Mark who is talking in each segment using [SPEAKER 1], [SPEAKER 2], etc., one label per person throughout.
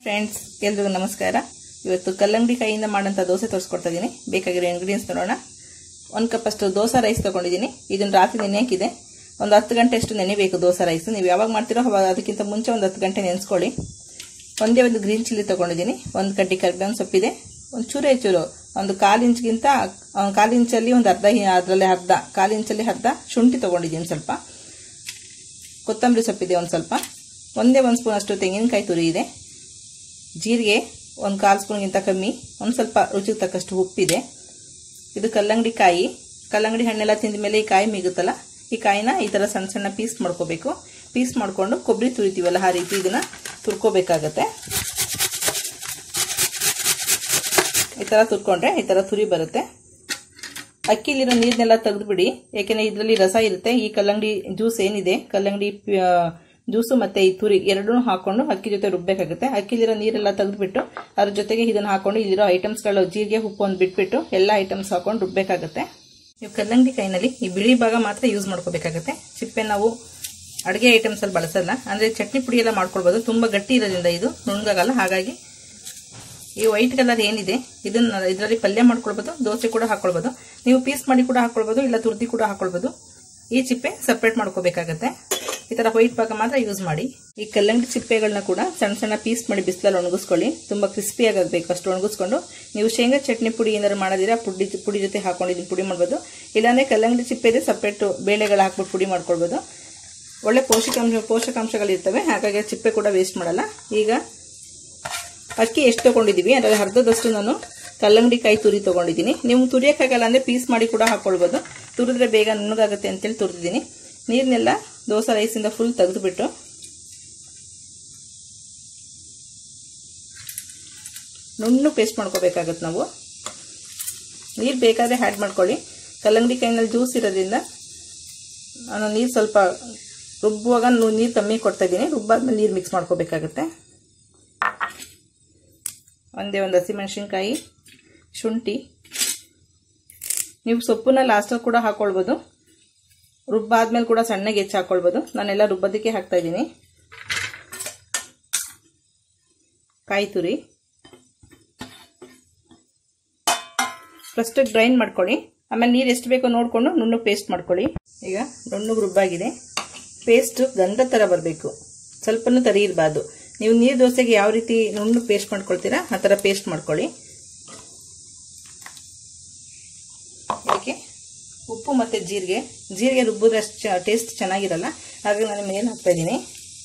[SPEAKER 1] friends ಎಲ್ರಿಗೂ ನಮಸ್ಕಾರ ಇವತ್ತು ಕಲ್ಲಂಗಡಿ ಕೈಯಿಂದ ಮಾಡೋಂಥ ದೋಸೆ ತೋರಿಸ್ಕೊಡ್ತಾ ಇದ್ದೀನಿ ಬೇಕಾಗಿರೋ ಇಂಗ್ರೀಡಿಯೆಂಟ್ಸ್ ನೋಡೋಣ ಒಂದು ಕಪ್ ಅಷ್ಟು ದೋಸೆ ರೈಸ್ ತೊಗೊಂಡಿದ್ದೀನಿ ಇದನ್ನು ರಾತ್ರಿ ನೆನೆಯಾಕಿದೆ ಒಂದು ಹತ್ತು ಗಂಟೆ ಅಷ್ಟು ನೆನೆಬೇಕು ದೋಸೆ ರೈಸ್ ನೀವು ಯಾವಾಗ ಮಾಡ್ತೀರೋ ಅವಾಗ ಅದಕ್ಕಿಂತ ಮುಂಚೆ ಒಂದು ಹತ್ತು ಗಂಟೆ ನೆನೆಸ್ಕೊಳ್ಳಿ ಒಂದೇ ಒಂದು ಗ್ರೀನ್ ಚಿಲ್ಲಿ ತೊಗೊಂಡಿದ್ದೀನಿ ಒಂದು ಕಡ್ಡಿ ಕರ್ಬೇವಿನ ಸೊಪ್ಪಿದೆ ಒಂದು ಚೂರೇ ಚೂರು ಒಂದು ಕಾಲು ಇಂಚ್ಗಿಂತ ಕಾಲು ಇಂಚಲ್ಲಿ ಒಂದು ಅರ್ಧ ಅದರಲ್ಲಿ ಅರ್ಧ ಕಾಲು ಇಂಚಲ್ಲಿ ಅರ್ಧ ಶುಂಠಿ ತೊಗೊಂಡಿದ್ದೀನಿ ಸ್ವಲ್ಪ ಕೊತ್ತಂಬರಿ ಸೊಪ್ಪಿದೆ ಒಂದು ಸ್ವಲ್ಪ ಒಂದೇ ಒಂದು ಸ್ಪೂನ್ ಅಷ್ಟು ತೆಂಗಿನಕಾಯಿ ತುರಿ ಇದೆ ಜೀರಿಗೆ ಒಂದು ಕಾಲು ಸ್ಪೂನ್ಗಿಂತ ಕಮ್ಮಿ ಒಂದು ಸ್ವಲ್ಪ ರುಚಿಗೆ ತಕ್ಕಷ್ಟು ಉಪ್ಪಿದೆ ಇದು ಕಲ್ಲಂಗಡಿ ಕಾಯಿ ಕಲ್ಲಂಗಡಿ ಹಣ್ಣೆಲ್ಲ ತಿಂದ ಮೇಲೆ ಈ ಕಾಯಿ ಮಿಗುತ್ತಲ್ಲ ಈ ಕಾಯಿನ ಈ ಥರ ಸಣ್ಣ ಸಣ್ಣ ಪೀಸ್ ಮಾಡ್ಕೋಬೇಕು ಪೀಸ್ ಮಾಡಿಕೊಂಡು ಕೊಬ್ಬರಿ ತುರಿತೀವಲ್ಲ ಆ ರೀತಿ ಇದನ್ನ ತುರ್ಕೋಬೇಕಾಗತ್ತೆ ಈ ಥರ ತುರ್ಕೊಂಡ್ರೆ ಈ ಥರ ತುರಿ ಬರುತ್ತೆ ಅಕ್ಕಿಲಿರೋ ನೀರನ್ನೆಲ್ಲ ತೆಗೆದುಬಿಡಿ ಯಾಕೆಂದರೆ ಇದರಲ್ಲಿ ರಸ ಇರುತ್ತೆ ಈ ಕಲ್ಲಂಗಡಿ ಜ್ಯೂಸ್ ಏನಿದೆ ಕಲ್ಲಂಗಡಿ ಜ್ಯೂಸು ಮತ್ತೆ ಈ ತುರಿ ಎರಡೂ ಹಾಕೊಂಡು ಅಕ್ಕಿ ಜೊತೆ ರುಬ್ಬೇಕಾಗುತ್ತೆ ಅಕ್ಕಿಲಿರೋ ನೀರೆಲ್ಲ ತೆಗೆದುಬಿಟ್ಟು ಅದ್ರ ಜೊತೆಗೆ ಇದನ್ನು ಹಾಕೊಂಡು ಇಲ್ಲಿರೋ ಐಟಮ್ಸ್ಗಳು ಜೀರಿಗೆ ಉಪ್ಪು ಒಂದು ಬಿಟ್ಬಿಟ್ಟು ಎಲ್ಲ ಐಟಮ್ಸ್ ಹಾಕೊಂಡು ರುಬ್ಬೇಕಾಗುತ್ತೆ ನೀವು ಕಲ್ಲಂಗಡಿ ಕೈನಲ್ಲಿ ಈ ಬಿಳಿ ಭಾಗ ಮಾತ್ರ ಯೂಸ್ ಮಾಡ್ಕೋಬೇಕಾಗುತ್ತೆ ಚಿಪ್ಪೆ ನಾವು ಅಡುಗೆ ಐಟಮ್ಸಲ್ಲಿ ಬಳಸಲ್ಲ ಅಂದರೆ ಚಟ್ನಿ ಪುಡಿ ಎಲ್ಲ ಮಾಡ್ಕೊಳ್ಬೋದು ತುಂಬ ಗಟ್ಟಿ ಇರೋದ್ರಿಂದ ಇದು ನುಣ್ಣಗಾಗಲ್ಲ ಹಾಗಾಗಿ ಈ ವೈಟ್ ಕಲರ್ ಏನಿದೆ ಇದನ್ನ ಇದರಲ್ಲಿ ಪಲ್ಯ ಮಾಡ್ಕೊಳ್ಬೋದು ದೋಸೆ ಕೂಡ ಹಾಕೊಳ್ಬೋದು ನೀವು ಪೀಸ್ ಮಾಡಿ ಕೂಡ ಹಾಕೊಳ್ಬೋದು ಇಲ್ಲ ತುರ್ದಿ ಕೂಡ ಹಾಕೊಳ್ಬೋದು ಈ ಚಿಪ್ಪೆ ಸಪ್ರೇಟ್ ಮಾಡ್ಕೋಬೇಕಾಗತ್ತೆ ಈ ತರ ವೈಟ್ ಭಾಗ ಮಾತ್ರ ಯೂಸ್ ಮಾಡಿ ಈ ಕಲ್ಲಂಗಡಿ ಚಿಪ್ಪೆಗಳನ್ನ ಕೂಡ ಸಣ್ಣ ಸಣ್ಣ ಪೀಸ್ ಮಾಡಿ ಬಿಸಿಲಲ್ಲಿ ಒಣಗಿಸ್ಕೊಳ್ಳಿ ತುಂಬಾ ಕ್ರಿಸ್ಪಿ ಆಗಬೇಕು ಅಷ್ಟು ಒಣಗಿಸ್ಕೊಂಡು ನೀವು ಶೇಂಗಾ ಚಟ್ನಿ ಪುಡಿ ಏನಾದ್ರು ಮಾಡೋದಿರಾ ಪುಡಿ ಪುಡಿ ಜೊತೆ ಹಾಕೊಂಡಿದ್ದೀನಿ ಪುಡಿ ಮಾಡ್ಬೋದು ಇಲ್ಲಾಂದ್ರೆ ಕಲ್ಲಂಗಡಿ ಚಿಪ್ಪೆದೆ ಸಪ್ರೇಟ್ ಬೇಳೆಗಳು ಹಾಕ್ಬಿಟ್ಟು ಪುಡಿ ಮಾಡ್ಕೊಳ್ಬೋದು ಒಳ್ಳೆ ಪೋಷಕಾಂಶ ಪೋಷಕಾಂಶಗಳಿರ್ತವೆ ಹಾಗಾಗಿ ಚಿಪ್ಪೆ ಕೂಡ ವೇಸ್ಟ್ ಮಾಡಲ್ಲ ಈಗ ಅಕ್ಕಿ ಎಷ್ಟು ತೊಗೊಂಡಿದ್ದೀವಿ ಅದರಲ್ಲಿ ಅರ್ಧದಷ್ಟು ನಾನು ಕಲ್ಲಂಗಡಿ ಕಾಯಿ ತುರಿ ತೊಗೊಂಡಿದ್ದೀನಿ ನೀವು ತುರಿಯೋಕ್ಕಾಗಲ್ಲ ಅಂದರೆ ಪೀಸ್ ಮಾಡಿ ಕೂಡ ಹಾಕ್ಕೊಳ್ಬೋದು ತುರಿದ್ರೆ ಬೇಗ ನುಣ್ಣಗಾಗುತ್ತೆ ಅಂತೇಳಿ ತುರಿದಿದ್ದೀನಿ ನೀರನ್ನೆಲ್ಲ ದೋಸೆ ರೈಸಿಂದ ಫುಲ್ ತೆಗೆದುಬಿಟ್ಟು ನುಣ್ಣು ಪೇಸ್ಟ್ ಮಾಡ್ಕೋಬೇಕಾಗತ್ತೆ ನಾವು ನೀರು ಬೇಕಾದರೆ ಆ್ಯಡ್ ಮಾಡ್ಕೊಳ್ಳಿ ಕಲ್ಲಂಗಡಿ ಕಾಯಿನಲ್ಲಿ ಜ್ಯೂಸ್ ಇರೋದ್ರಿಂದ ನಾನು ನೀರು ಸ್ವಲ್ಪ ರುಬ್ಬುವಾಗ ನೀರು ಕಮ್ಮಿ ಕೊಡ್ತಾ ಇದ್ದೀನಿ ರುಬ್ಬಾದ್ಮೇಲೆ ನೀರು ಮಿಕ್ಸ್ ಮಾಡ್ಕೋಬೇಕಾಗತ್ತೆ ಒಂದೇ ಒಂದು ಹಸಿಮೆಣಸಿನ್ಕಾಯಿ ಶುಂಠಿ ನೀವು ಸೊಪ್ಪನ್ನ ಲಾಸ್ಟಲ್ಲಿ ಕೂಡ ಹಾಕ್ಕೊಳ್ಬೋದು ರುಬ್ಬಾದ್ಮೇಲೆ ಕೂಡ ಸಣ್ಣಗೆ ಹೆಚ್ಚು ಹಾಕ್ಕೊಳ್ಬೋದು ನಾನೆಲ್ಲ ರುಬ್ಬೋದಕ್ಕೆ ಹಾಕ್ತಾ ಇದ್ದೀನಿ ಕಾಯಿ ತುರಿ ಫಸ್ಟ್ ಗ್ರೈಂಡ್ ಮಾಡ್ಕೊಳ್ಳಿ ಆಮೇಲೆ ನೀರು ಎಷ್ಟು ಬೇಕೋ ನೋಡಿಕೊಂಡು ನುಣ್ಣಗೆ ಪೇಸ್ಟ್ ಮಾಡ್ಕೊಳ್ಳಿ ಈಗ ನುಣ್ಣಗೆ ರುಬ್ಬಾಗಿದೆ ಪೇಸ್ಟ್ ಗಂಧ ಥರ ಬರಬೇಕು ಸ್ವಲ್ಪನೂ ತರಿ ಇರಬಾರ್ದು ನೀವು ನೀರು ದೋಸೆಗೆ ಯಾವ ರೀತಿ ನುಣ್ಣು ಪೇಸ್ಟ್ ಮಾಡ್ಕೊಳ್ತೀರಾ ಆ ಥರ ಪೇಸ್ಟ್ ಮಾಡ್ಕೊಳ್ಳಿ ಇದಕ್ಕೆ ಉಪ್ಪು ಮತ್ತು ಜೀರಿಗೆ ಜೀರಿಗೆ ರುಬ್ಬಿದ್ರೆ ಅಷ್ಟು ಟೇಸ್ಟ್ ಚೆನ್ನಾಗಿರಲ್ಲ ಹಾಗಾಗಿ ನಾನು ಮೇಲೆ ಹಾಕ್ತಾ ಇದ್ದೀನಿ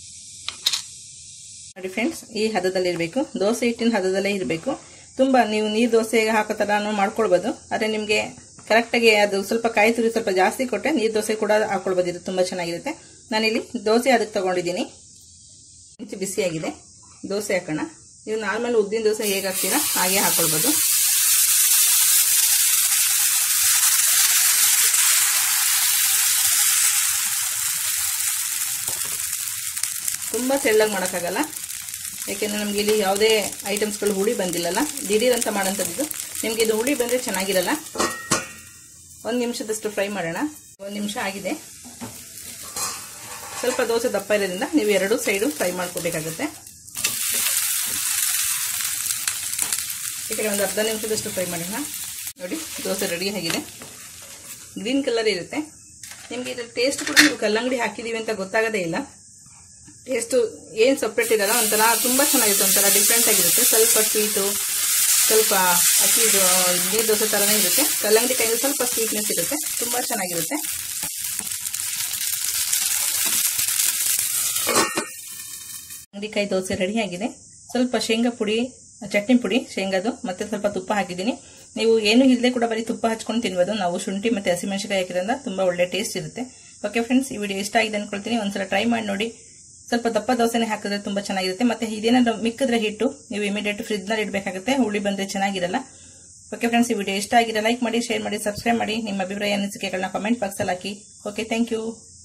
[SPEAKER 1] ನೋಡಿ ಫ್ರೆಂಡ್ಸ್ ಈ ಹದದಲ್ಲಿ ಇರಬೇಕು ದೋಸೆ ಹಿಟ್ಟಿನ ಹದದಲ್ಲೇ ಇರಬೇಕು ತುಂಬ ನೀವು ನೀರು ದೋಸೆಗೆ ಹಾಕೋ ಥರನೂ ಮಾಡ್ಕೊಳ್ಬೋದು ಆದರೆ ನಿಮಗೆ ಕರೆಕ್ಟಾಗಿ ಅದು ಸ್ವಲ್ಪ ಕಾಯಿ ತುರಿ ಸ್ವಲ್ಪ ಜಾಸ್ತಿ ಕೊಟ್ಟರೆ ನೀರು ದೋಸೆ ಕೂಡ ಹಾಕ್ಕೊಳ್ಬೋದು ಇದು ತುಂಬ ಚೆನ್ನಾಗಿರುತ್ತೆ ನಾನಿಲ್ಲಿ ದೋಸೆ ಅದಕ್ಕೆ ತೊಗೊಂಡಿದ್ದೀನಿ ಇಂಚು ಬಿಸಿಯಾಗಿದೆ ದೋಸೆ ಹಾಕೋಣ ನೀವು ನಾರ್ಮಲ್ ಉದ್ದಿನ ದೋಸೆ ಹೇಗೆ ಹಾಕ್ತೀರಾ ಹಾಗೆ ಹಾಕೊಳ್ಬೋದು ತುಂಬ ತೆಳ್ಳಗೆ ಮಾಡೋಕ್ಕಾಗಲ್ಲ ಯಾಕೆಂದರೆ ನಮಗೆ ಇಲ್ಲಿ ಯಾವುದೇ ಐಟಮ್ಸ್ಗಳು ಹುಳಿ ಬಂದಿಲ್ಲಲ್ಲ ದಿಢೀರ್ ಅಂತ ಮಾಡೋಂಥದ್ದು ನಿಮಗೆ ಇದು ಹುಳಿ ಬಂದರೆ ಚೆನ್ನಾಗಿರಲ್ಲ ಒಂದು ನಿಮಿಷದಷ್ಟು ಫ್ರೈ ಮಾಡೋಣ ಒಂದು ನಿಮಿಷ ಆಗಿದೆ ಸ್ವಲ್ಪ ದೋಸೆ ದಪ್ಪ ಇರೋದ್ರಿಂದ ನೀವು ಎರಡು ಸೈಡು ಫ್ರೈ ಮಾಡ್ಕೋಬೇಕಾಗುತ್ತೆ ಈ ಕಡೆ ಒಂದು ಅರ್ಧ ನಿಮಿಷದಷ್ಟು ಫ್ರೈ ಮಾಡೋಣ ನೋಡಿ ದೋಸೆ ರೆಡಿ ಆಗಿದೆ ಗ್ರೀನ್ ಕಲರ್ ಇರುತ್ತೆ ನಿಮಗೆ ಇದ್ರ ಟೇಸ್ಟ್ ಕೂಡ ನೀವು ಕಲ್ಲಂಗಡಿ ಹಾಕಿದ್ದೀವಿ ಅಂತ ಗೊತ್ತಾಗೋದೇ ಇಲ್ಲ ಟೇಸ್ಟು ಏನು ಸಪ್ರೇಟ್ ಇರಲ್ಲ ಒಂಥರ ತುಂಬ ಚೆನ್ನಾಗಿರುತ್ತೆ ಒಂಥರ ಡಿಫ್ರೆಂಟ್ ಆಗಿರುತ್ತೆ ಸ್ವಲ್ಪ ಸ್ವೀಟು ಸ್ವಲ್ಪ ಅಕ್ಕಿ ನೀರು ದೋಸೆ ಥರನೇ ಇರುತ್ತೆ ಕಲ್ಲಂಗಡಿ ಕೈಯಲ್ಲಿ ಸ್ವಲ್ಪ ಸ್ವೀಟ್ನೆಸ್ ಇರುತ್ತೆ ತುಂಬ ಚೆನ್ನಾಗಿರುತ್ತೆ ಅಂಗಡಿಕಾಯಿ ದೋಸೆ ರೆಡಿ ಆಗಿದೆ ಸ್ವಲ್ಪ ಶೇಂಗಾ ಪುಡಿ ಚಟ್ನಿ ಪುಡಿ ಶೇಂಗಾದು ಮತ್ತೆ ಸ್ವಲ್ಪ ತುಪ್ಪ ಹಾಕಿದ್ದೀನಿ ನೀವು ಏನು ಇಲ್ಲದೆ ಕೂಡ ಬರೀ ತುಪ್ಪ ಹಚ್ಕೊಂಡು ತಿನ್ಬೋದು ನಾವು ಶುಂಠಿ ಮತ್ತೆ ಹಸಿಮೆಣಸಿನಕಾಯಿ ಹಾಕಿದ್ರಿಂದ ತುಂಬ ಒಳ್ಳೆ ಟೇಸ್ಟ್ ಇರುತ್ತೆ ಓಕೆ ಫ್ರೆಂಡ್ಸ್ ಈ ವಿಡಿಯೋ ಇಷ್ಟ ಆಗಿದೆ ಅನ್ಕೊಳ್ತೀನಿ ಒಂದ್ಸಲ ಟ್ರೈ ಮಾಡಿ ನೋಡಿ ಸ್ವಲ್ಪ ದಪ್ಪ ದೋಸೆನೇ ಹಾಕಿದ್ರೆ ತುಂಬ ಚೆನ್ನಾಗಿರುತ್ತೆ ಮತ್ತೆ ಇದೇನಾದ್ರು ಮಿಕ್ಕಿದ್ರೆ ಹಿಟ್ಟು ನೀವು ಇಮಿಡಿಯೇಟ್ ಫ್ರಿಜ್ನಲ್ಲಿ ಇಡಬೇಕಾಗುತ್ತೆ ಹುಳಿ ಬಂದರೆ ಚೆನ್ನಾಗಿರಲ್ಲ ಓಕೆ ಫ್ರೆಂಡ್ಸ್ ಈ ವಿಡಿಯೋ ಇಷ್ಟ ಆಗಿದೆ ಲೈಕ್ ಮಾಡಿ ಶೇರ್ ಮಾಡಿ ಸಬ್ಸ್ಕ್ರೈಬ್ ಮಾಡಿ ನಿಮ್ಮ ಅಭಿಪ್ರಾಯ ಅನಿಸಿಕೆಗಳನ್ನ ಕಮೆಂಟ್ ಬಾಕ್ಸಲ್ಲಿ ಹಾಕಿ ಓಕೆ ಥ್ಯಾಂಕ್ ಯು